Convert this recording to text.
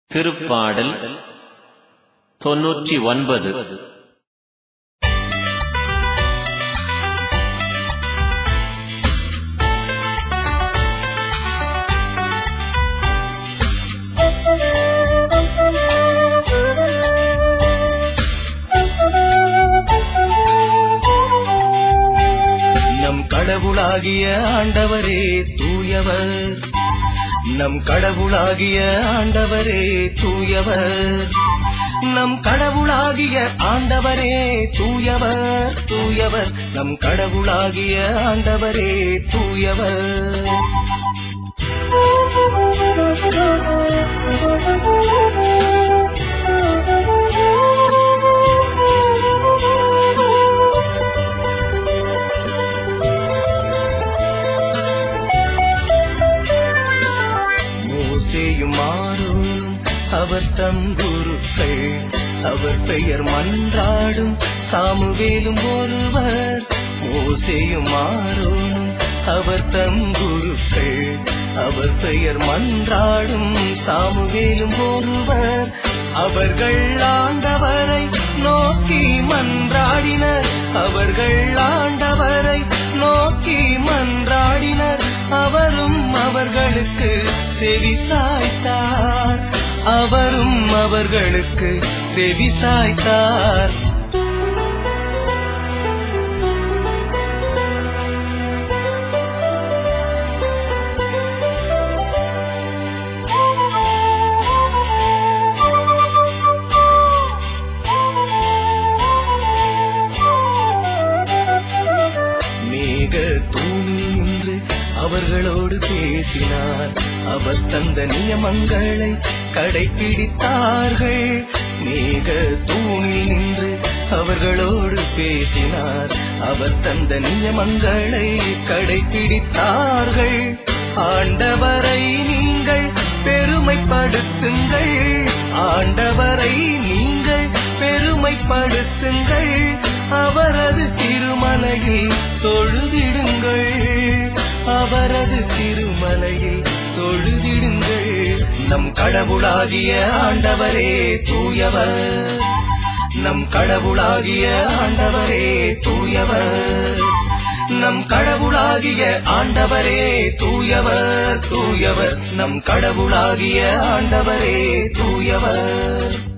திருப்பாடல் தொன்னூற்றி ஒன்பது நம் கடவுளாகிய ஆண்டவரே தூயவர் நம் கடவுளாகிய ஆண்டவரே தூயவர் நம் கடவுளாகிய ஆண்டவரே தூயவர் தூயவர் நம் கடவுளாகிய ஆண்டவரே தூயவர் மோசேயும் ஆரோனும் அவர் தம் குருக்கள் அவர் பெயர் மன்றாடும் சாமுவேலும் ஒருவர் மோசேயும் ஆரோனும் அவர் தம் குருக்கள் அவர் பெயர் மன்றாடும் சாமுவேலும் ஒருவர் அவர்கள் ஆண்டவரை நோக்கி மன்றாடினர் அவர்கள் ஆண்டவரை நோக்கி மன்றாடினர் அவரும் அவர்களுக்கு செவி சாய்த்தார் அவரும் அவர்களுக்கு செவி சாய்த்தார் மேக தூணின்று அவர்களோடு பேசினார் அவர் தந்த நியமங்களை கடைபிடித்தார்கள் மேக தூணில் நின்று அவர்களோடு பேசினார் அவர் தந்த நியமங்களை கடைபிடித்தார்கள் ஆண்டவரை நீங்கள் பெருமைப்படுத்துங்கள் ஆண்டவரை நீங்கள் பெருமைப்படுத்துங்கள் அவரது திருமலையில் தொழுதிடுங்கள் அவரது திருமலையில் தொழுதிடுங்கள் நம் கடவுளாகிய ஆண்டவரே தூயவர் நம் கடவுளாகிய ஆண்டவரே தூயவர் நம் கடவுளாகிய ஆண்டவரே தூயவர் தூயவர் நம் கடவுளாகிய ஆண்டவரே தூயவர்